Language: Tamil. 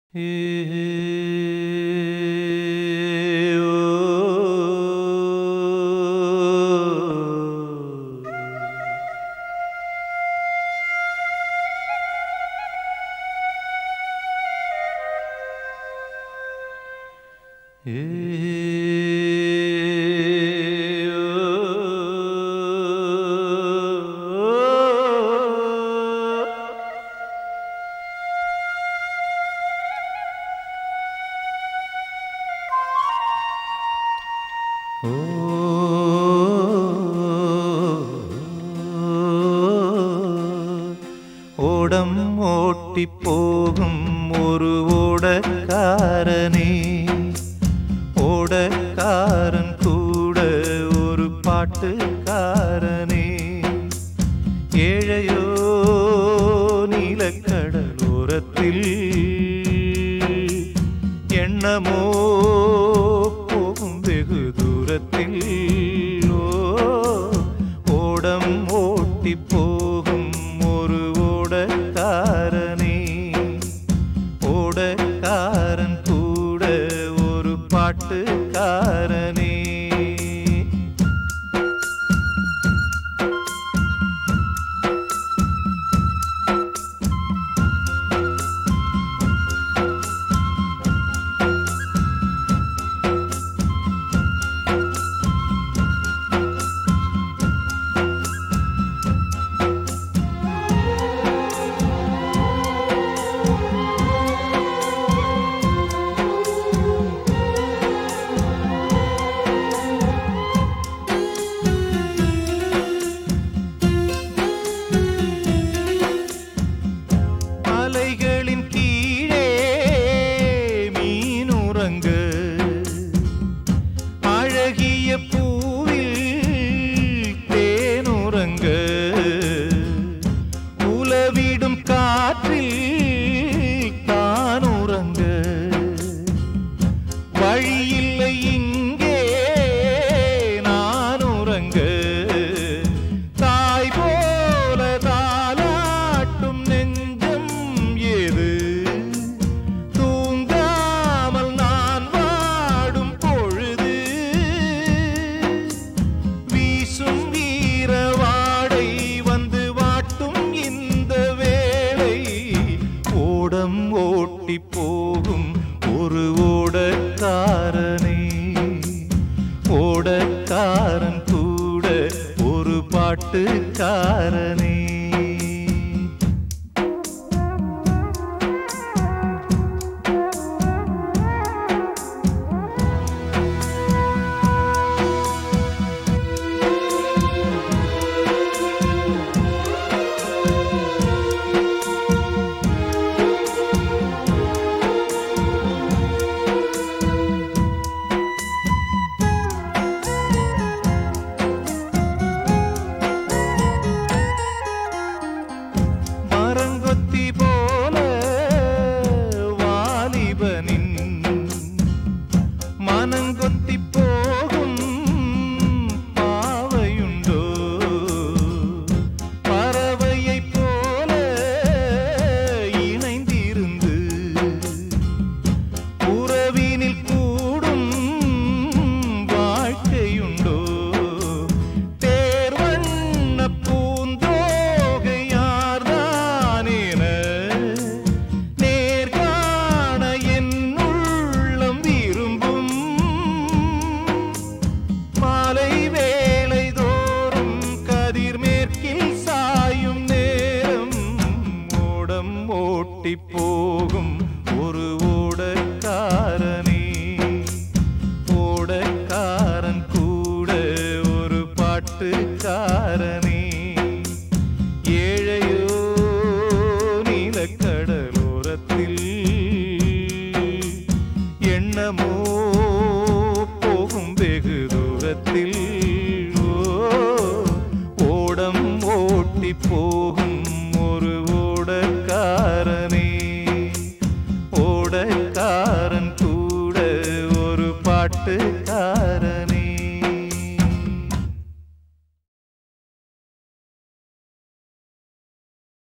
ஓடம் ஓட்டி போகும் ஒரு ஓடக்காரனே ஓடக்காரன் கூட ஒரு பாட்டுக்காரனே ஏழையோ நீலக்கடலோரத்தில் எண்ணமோ போகும் வெகு தூரத்தில் ஓ, ஓடம் ஓட்டி போகும் ஒரு ஓடக்காரனே ஓடக்காரன் கூட ஒரு பாட்டுக்காரனே அலைகளின் கீழே மீனுறங்க அழகிய பூவில் தேனுறங்க உலவிடும் காற்றில் தானுறங்க வழியில்லை இங்கே நான் உறங்க தாய் போல தாலாட்டும் நெஞ்சம் ஏது தூங்காமல் நான் வாடும் பொழுது வீசும் வீரவாடை வந்து வாட்டும் இந்த வேளை ஓடம் ஓட்டி போகும் ஒரு ஓடக்காரனே ஓடக்காரன் கூட ஒரு பாட்டுக்காரனே மரங்கொத்தி போல வாலிபனின் மனங்கொத்தி போகும் பாவையுண்டோ பறவையைப் போல இணைந்திருந்து உறவினில் கூடும் வாழ்க்கையுண்டோ தேர்வண்ண பூந்தோகை யார்தானேன நேர்காண என் உள்ளம் விரும்பும் மாலை வேளை தோறும் கதிர் மேற்கில் சாயும் நேரம் ஓடம் ஓட்டி போகும் ஒரு ஓட